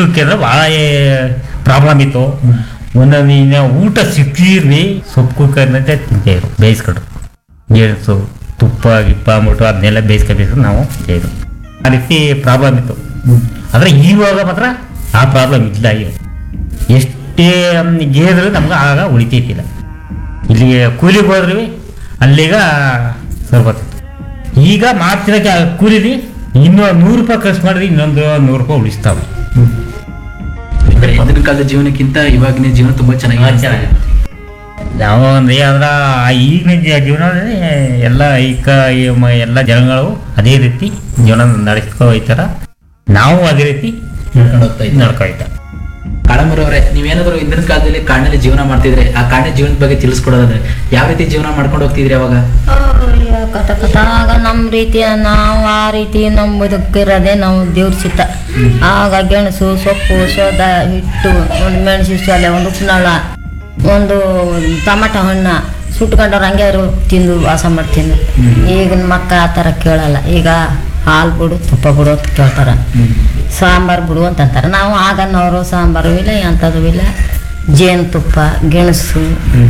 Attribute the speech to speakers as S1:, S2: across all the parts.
S1: ಊಟಕ್ಕೆ ಅಂದ್ರೆ ಭಾಳ ಪ್ರಾಬ್ಲಮ್ ಇತ್ತು ಒಂದೊಂದು ಇನ್ನ ಊಟ ಸಿಕ್ಕಿರ್ವಿ ಸೊಪ್ಪು ಕುಕ್ಕರ್ನಂತೆ ತಿಂತೇವೆ ಬೇಯಿಸ್ಕೊಂಡು ಗೆಣಸು ತುಪ್ಪ ಗಿಪ್ಪ ಅಂದ್ಬಿಟ್ಟು ಅದನ್ನೆಲ್ಲ ಬೇಯಿಸ್ಕೊ ಬೇಯಿಸ್ಕೊಂಡು ನಾವು ತಿಂತೇವೆ ಆ ರೀತಿ ಪ್ರಾಬ್ಲಮ್ ಇತ್ತು ಆದರೆ ಇವಾಗ ಮಾತ್ರ ಆ ಪ್ರಾಬ್ಲಮ್ ಇಲ್ಲ ಈಗ ಎಷ್ಟೇ ಗೇದ್ರೆ ನಮ್ಗೆ ಆಗ ಉಳಿತೈತಿಲ್ಲ ಇಲ್ಲಿಗೆ ಕೂಲಿಗೆ ಹೋದ್ರಿ ಅಲ್ಲಿಗ ಸರ್ಬತ್ತು ಈಗ ಮಾಡ್ತಿರೋಕೆ ಕೂಲಿಲಿ ಇನ್ನೂ ನೂರು ರೂಪಾಯಿ ಖರ್ಚು ಮಾಡಿದ್ರೆ ಇನ್ನೊಂದು ನೂರು ರೂಪಾಯಿ ಉಳಿಸ್ತಾವೆ
S2: ಅಂದ್ರೆ ಹಿಂದಿನ ಕಾಲದ ಜೀವನಕ್ಕಿಂತ ಇವಾಗಿನ ಜೀವನ ತುಂಬಾ ಚೆನ್ನಾಗಿ
S1: ನಾವು ಅಂದ್ರೆ ಅದ್ರ ಈಗಿನ ಜ- ಜೀವನದಲ್ಲಿ ಎಲ್ಲ ಈಗ ಈ ಮ- ಎಲ್ಲ ಜನಗಳು ಅದೇ ರೀತಿ ಜೀವನ ನಡೆಸ್ಕೊ ಹೋಯ್ತಾರ ನಾವು ಅದೇ ರೀತಿ
S2: ನಡ್ಕೊಂಡು ಹೋಗ್ತಾ ಇದ್ದೀವಿ.
S1: ನಡ್ಕೊ ಹೋಯ್ತಾರ
S2: ಕಾಳಮರವ್ರೆ ನೀವೇನಾದ್ರು ಹಿಂದಿನ ಕಾಲದಲ್ಲಿ ಕಾಡಿನಲ್ಲಿ ಜೀವನ ಮಾಡ್ತಿದ್ರೆ ಆ ಕಾಡಿನ ಜೀವನದ ಬಗ್ಗೆ ತಿಳಿಸ್ಕೊಡೋದಾದ್ರೆ ಯಾವ ರೀತಿ ಜೀವನ ಮಾಡ್ಕೊಂಡು ಹೋಗ್ತಿದ್ರಿ ಅವಾಗ
S3: ಅಯ್ಯೋ, ಕಟ ಕಟ ಆಗ ನಮ್ಮ ರೀತಿಯ ನಾವು ಆ ರೀತಿ ನಮ್ಮ ಬದುಕಿರೋದೇ ನಾವು ದೇವ್ರ ಚಿತ್ತ ಆಗ ಗೆಣಸು ಸೊಪ್ಪು ಸೋದ ಹಿಟ್ಟು ಒಂದು ಮೆಣಸಿನ ಸೊಲೆ ಒಂದು ಉಪ್ಪಿನಳ ಒಂದು ಟಮಾಟ ಹಣ್ಣ ಸುಟ್ಕೊಂಡವ್ರು ಹಂಗೆ ಅವ್ರು ತಿಂದು ವಾಸ ಮಾಡ್ತಿದ್ರು ಈಗಿನ ಮಕ್ಕ ಆ ಥರ ಕೇಳಲ್ಲ ಈಗ ಹಾಲು ಬಿಡು ತುಪ್ಪ ಬಿಡು ಅಂತ ಕೇಳ್ತಾರೆ ಸಾಂಬಾರು ಬಿಡು ಅಂತ ಅಂತಾರೆ ನಾವು ಆಗನ್ನವರು ಸಾಂಬಾರು ಇಲ್ಲ ಎಂಥದ್ದು ಇಲ್ಲ ಜೇನುತುಪ್ಪ ಗೆಣಸು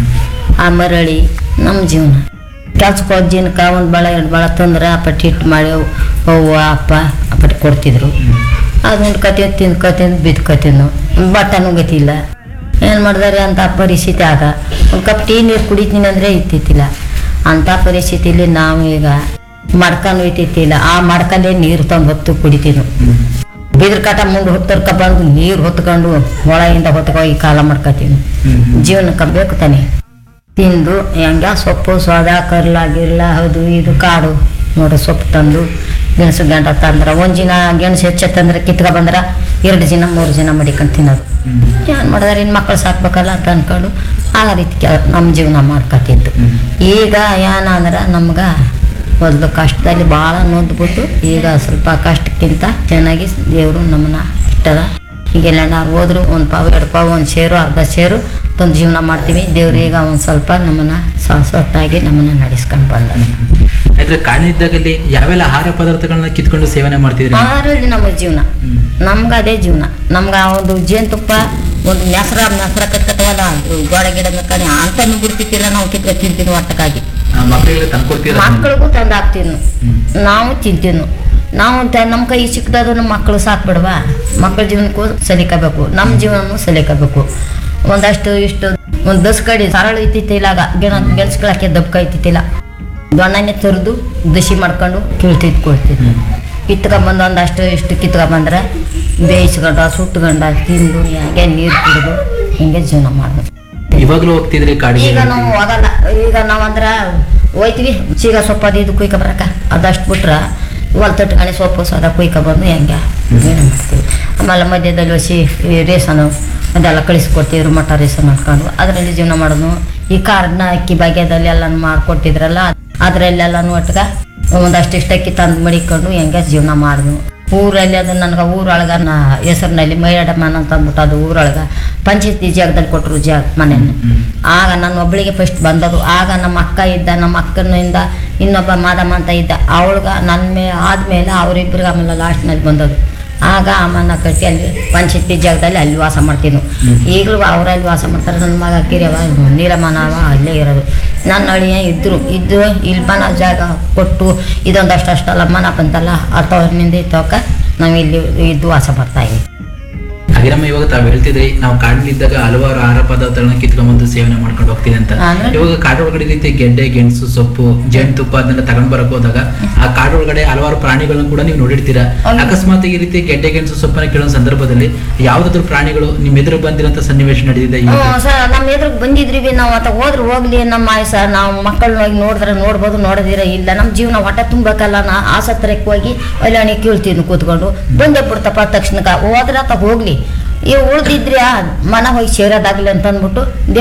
S3: ಆ ಮರಳಿ ನಮ್ಮ ಜೀವನ ಕೆಲ್ಸಕ್ಕೆ ಹೋದ ಜೀನಕ್ಕೆ ಒಂದು ಬಳ ಎರಡು ಬಳ ತಂದ್ರೆ ಅಪ್ಪಟ್ಟು ಹಿಟ್ಟು ಮಾಡಿ ಅವ್ವ ಅಪ್ಪ ಅಪ್ಪಟ್ಟು ಕೊಡ್ತಿದ್ರು ಅದು ಉಂಡ್ಕೊತೀನಿ ತಿಂದ್ಕೊತೀನಿ ಬಿದ್ಕೊತೀನು ಬಟ್ಟನೂ ಗತಿಲ್ಲ ಏನು ಮಾಡಿದಾರೆ ಅಂತ ಪರಿಸ್ಥಿತಿ ಆಗ ಒಂದು ಕಪ್ ಟೀ ನೀರು ಕುಡಿತೀನಿ ಅಂದರೆ ಇತ್ತಿತ್ತಿಲ್ಲ ಅಂಥ ಪರಿಸ್ಥಿತಿಲಿ ನಾವು ಈಗ ಮಡ್ಕೊಂಡು ಇತ್ತಿತ್ತಿಲ್ಲ ಆ ಮಡ್ಕಲ್ಲೇ ನೀರು ತಂದು ಹೊತ್ತು ಕುಡಿತೀವಿ ಬಿದ್ರ ಕಾಟ ಮುಂದೆ ಹೊತ್ತರ್ಕ ಬಂದು ನೀರು ಹೊತ್ಕೊಂಡು ಹೊಳೆಯಿಂದ ಹೊತ್ಕೋಗಿ ಕಾಲ ಮಾಡ್ಕೊತೀನಿ ಜೀವನಕ್ಕೆ ಬೇಕು ತಾನೆ ತಿಂದು ಹೆಂಗ ಸೊಪ್ಪು ಸೋದ ಕರ್ಲ ಗಿರ್ಲ ಅದು ಇದು ಕಾಡು ನೋಡಿ ಸೊಪ್ಪು ತಂದು ಗೆಣಸು ಗಂಟ ತಂದ್ರೆ ಒಂದು ದಿನ ಗೆಣಸು ಹೆಚ್ಚತ್ತಂದ್ರೆ ಕಿತ್ಕೊ ಬಂದ್ರೆ ಎರಡು ದಿನ ಮೂರು ದಿನ ಮಡಿಕೊಂಡು ತಿನ್ನೋದು ಏನು ಮಾಡಿದಾರೆ ಇನ್ನು ಮಕ್ಕಳು ಸಾಕ್ಬೇಕಲ್ಲ ಅಂತ ಅನ್ಕೊಂಡು ಆ ರೀತಿ ಕೆಲ- ನಮ್ಮ ಜೀವನ ಮಾಡ್ಕೊತಿದ್ದು ಈಗ ಏನಂದ್ರೆ ನಮ್ಗೆ ಮೊದಲು ಕಷ್ಟದಲ್ಲಿ ಭಾಳ ನೊಂದ್ಬಿಟ್ಟು ಈಗ ಸ್ವಲ್ಪ ಕಷ್ಟಕ್ಕಿಂತ ಚೆನ್ನಾಗಿ ದೇವರು ನಮ್ಮನ್ನ ಇಟ್ಟದ ಈಗೆಲ್ಲ ನಾವು ಹೋದ್ರು ಒಂದು ಪಾವು ಎರಡು ಪಾವು ಒಂದು ಸೇರು ಅರ್ಧ ಸೇರು ತಂದು ಜೀವನ ಮಾಡ್ತೀವಿ ದೇವ್ರು ಈಗ ಒಂದು ಸ್ವಲ್ಪ ನಮ್ಮನ್ನ ಶಾಶ್ವತಾಗಿ ನಮ್ಮನ್ನ ನಡೆಸ್ಕೊಂಡು ಬಂದ
S2: ಆದ್ರೆ ಕಾಡಿನಿದ್ದಾಗಲ್ಲಿ ಯಾವೆಲ್ಲ ಆಹಾರ ಪದಾರ್ಥಗಳನ್ನ ಕಿತ್ಕೊಂಡು ಸೇವನೆ ಮಾಡ್ತಿದ್ರಿ
S3: ಆರಲ್ಲಿ ನಮ್ಮ ಜೀವನ ನಮ್ಗೆ ಅದೇ ಜೀವನ ನಮ್ಗೆ ಆ ಒಂದು ಜೇನುತುಪ್ಪ ಒಂದು ನೆಸರ ನೆಸರ ಕಟ್ಕತ್ತವಲ್ಲ ಅದು ಗೋಡೆ ಗಿಡ ಕಣೆ ಅಂತನೂ ಬಿಡ್ತಿತ್ತಿಲ್ಲ ನಾವು ಕಿತ್ಕ ತಿಂತೀವಿ ಒಟ್ಟಕ್ಕಾಗಿ
S2: ಆ ಮಕ್ಕಳಿಗೆ ತಂದ್ಕೊಡ್ತೀರ
S3: ಮಕ್ಕಳಿಗೂ ತಂದು ಹಾಕ್ತೀವಿ ನಾವು ತಿಂತೀವಿ ನಾವು ತ- ನಮ್ಮ ಕೈ ಸಿಕ್ಕದದು ನಮ್ಮ ಮಕ್ಕಳು ಸಾಕ್ಬಿಡ್ವಾ ಮಕ್ಕಳ ಜೀವನಕ್ಕೂ ಸಲಿಕಬೇಕು ನಮ್ಮ ಜೀವನನೂ ಸಲಿಕಬೇಕು ಒಂದಷ್ಟು ಇಷ್ಟು ಒಂದು ದಸ್ ಕಡಿ ಸರಳ ಇತ್ತಿತ್ತಿಲ್ಲ ಆಗ ಗೆಣ ಗೆಣಸ್ಕೊಳಕ್ಕೆ ದಬ್ಕ ಇತ್ತಿತ್ತಿಲ್ಲ ದೊಣ್ಣನೆ ತರಿದು ದಸಿ ಮಾಡ್ಕೊಂಡು ಕೀಳ್ತಿದ್ದು ಕೊಡ್ತಿದ್ವಿ ಕಿತ್ಕೊಂಬಂದು ಒಂದಷ್ಟು ಇಷ್ಟು ಕಿತ್ಕೊಂಬಂದ್ರೆ ಬೇಯಿಸ್ಕೊಂಡು ಸುಟ್ಕೊಂಡು ತಿಂದು ಹಾಗೆ ನೀರು ಕುಡಿದು ಹಿಂಗೆ ಜೀವನ ಮಾಡೋದು
S2: ಇವಾಗ್ಲೂ ಹೋಗ್ತಿದ್ರಿ ಕಾಡಿಗೆ
S3: ಈಗ ನಾವು ಹೋಗಲ್ಲ ಈಗ ನಾವಂದ್ರ ಹೋಯ್ತೀವಿ ಚೀಗ ಸೊಪ್ಪು ಅದು ಇದು ಕುಯ್ಕೊ ಬರಕ ಅದಷ್ಟು ಬಿಟ್ರೆ ಹೊಲ್ ತಟ್ಕಣಿ ಸೊಪ್ಪು ಸದ ಕುಯ್ಕೊ ಬಂದು ಹೆಂಗೆ ಏನು ಮಾಡ್ತೀವಿ ಆಮೇಲೆ ಮಧ್ಯದಲ್ಲಿ ಹಸಿ ಈ ರೇಷನು ಅದೆಲ್ಲ ಕಳಿಸ್ಕೊಡ್ತಿದ್ರು ಮಟ ರೇಷನ್ ಹಾಕೊಂಡು ಅದರಲ್ಲಿ ಜೀವನ ಮಾಡೋದು ಈ ಕಾರ್ಡ್ನ ಅಕ್ಕಿ ಭಾಗ್ಯದಲ್ಲಿ ಎಲ್ಲ ಮಾಡ್ಕೊಟ್ಟಿದ್ರಲ್ಲ ಅದರಲ್ಲೆಲ್ಲನೂ ಒಟ್ಗ ಒಂದಷ್ಟು ಇಷ್ಟು ಅಕ್ಕಿ ತಂದು ಮಡಿಕೊಂಡು ಹೆಂಗೆ ಜೀವನ ಮಾಡಿದ್ವು ಊರಲ್ಲಿ ಅದು ನನಗೆ ಊರೊಳಗೆ ನಾ ಹೆಸರಿನಲ್ಲಿ ಮೈಯಡಮ್ಮನ ಅಂತ ಅಂದ್ಬಿಟ್ಟು ಅದು ಒಳಗೆ ಪಂಚಾಯತಿ ಜಾಗದಲ್ಲಿ ಕೊಟ್ಟರು ಜಾಗ ಮನೆಯನ್ನು ಆಗ ನನ್ನ ಒಬ್ಬಳಿಗೆ ಫಸ್ಟ್ ಬಂದದು ಆಗ ನಮ್ಮ ಅಕ್ಕ ಇದ್ದ ನಮ್ಮ ಅಕ್ಕನಿಂದ ಇನ್ನೊಬ್ಬ ಮಾದಮ್ಮ ಅಂತ ಇದ್ದ ಅವಳಿಗೆ ನನ್ನ ಮೇ ಆದಮೇಲೆ ಅವರಿಬ್ಬರಿಗೆ ಆಮೇಲೆ ಲಾಸ್ಟ್ನಲ್ಲಿ ಬಂದದು ಆಗ ಅಮ್ಮನ ಕಟ್ಟಿ ಅಲ್ಲಿ ಪಂಚಾಯತಿ ಜಾಗದಲ್ಲಿ ಅಲ್ಲಿ ವಾಸ ಮಾಡ್ತೀನಿ ಈಗಲೂ ಅವರಲ್ಲಿ ವಾಸ ಮಾಡ್ತಾರೆ ನನ್ನ ಮಗ ಕಿರಿಯವ ನೀಲಮನವ ಅಲ್ಲೇ ಇರೋದು ನನ್ನ ಅಳಿಯ ಇದ್ರು ಇದ್ದು ಇಲ್ಲಿ ಮನ ಜಾಗ ಕೊಟ್ಟು ಇದೊಂದಷ್ಟು ಅಷ್ಟಲ್ಲ ಮನ ಬಂತಲ್ಲ ಅರ್ಥವ್ರಿಂದ ಇತ್ತೋಕ ನಾವು ಇಲ್ಲಿ ಇದ್ದು ವಾಸ ಮಾಡ್ತಾ ಇದ್ದೀವಿ
S2: ಹಾಗಿರಮ್ಮ ಇವಾಗ ತಾವ್ ಹೇಳ್ತಿದ್ರಿ ನಾವು ಕಾಡಿನಿದ್ದಾಗ ಹಲವಾರು ಆಹಾರ ಪದಾರ್ಥಗಳನ್ನ ಕಿತ್ಕೊಂಡ್ಬಂದು ಸೇವನೆ ಮಾಡ್ಕೊಂಡು ಹೋಗ್ತೀನಿ ಅಂತ
S3: ಅಂದ್ರೆ?
S2: ಇವಾಗ ಕಾಡೊಳಗಡೆ ರೀತಿ ಗೆಡ್ಡೆ ಗೆಣಸು ಸೊಪ್ಪು ಜೇನುತುಪ್ಪ ಅದನ್ನೆಲ್ಲ ತಗೊಂಡ್ ಬರಕ್ ಹೋದಾಗ ಆ ಕಾಡೊಳಗಡೆ ಹಲವಾರು ಪ್ರಾಣಿಗಳನ್ನ ಕೂಡ ನೀವು ನೋಡಿರ್ತೀರಾ
S3: ಹೌದು.
S2: ಅಕಸ್ಮಾತ್ ಈ ರೀತಿ ಗೆಡ್ಡೆ ಗೆಣಸು ಸೊಪ್ಪನ್ನ ಕೇಳೋ ಸಂದರ್ಭದಲ್ಲಿ ಯಾವ್ದಾದ್ರು ಪ್ರಾಣಿಗಳು ನಿಮ್ ಎದುರು ಬಂದಿರೋಂಥ ಸನ್ನಿವೇಶ ನಡೆದಿದೆ
S3: ಹ್ಞೂ
S2: ಈಗ
S3: ಸರ್ ನಮ್ಮ ಎದುರಿಗೆ ಬಂದಿದ್ರಿ ಬಿ ನಾವು ಆತ ಹೋದ್ರೆ ಹೋಗ್ಲಿ ನಮ್ಮ ಆಯಸ ನಾವು ಮಕ್ಕಳನ್ನ ಹೋಗಿ ನೋಡಿದ್ರೆ ನೋಡ್ಬೋದು ನೋಡದಿರ ಇಲ್ಲ ನಮ್ಮ ಜೀವನ ಹೊಟ್ಟೆ ತುಂಬಬೇಕಲ್ಲ ನಾ ಆಸತ್ರಕ್ಕೆ ಹೋಗಿ ಅಲ್ಲಿ ಕೇಳ್ತೀನಿ ಕೂತ್ಕೊಂಡು ಬಂದೇ ಬಿಡ್ತಪ್ಪ ತಕ್ಷಣಕ್ಕೆ ಹೋದ್ರೆ ಆತ ಹೋಗ್ಲಿ ಈ ಉಳ್ದಿದ್ರೆ ಮನ ಹೋಗಿ ಸೇರೋದಾಗ್ಲಿ ಅಂತ ಅಂದ್ಬಿಟ್ಟು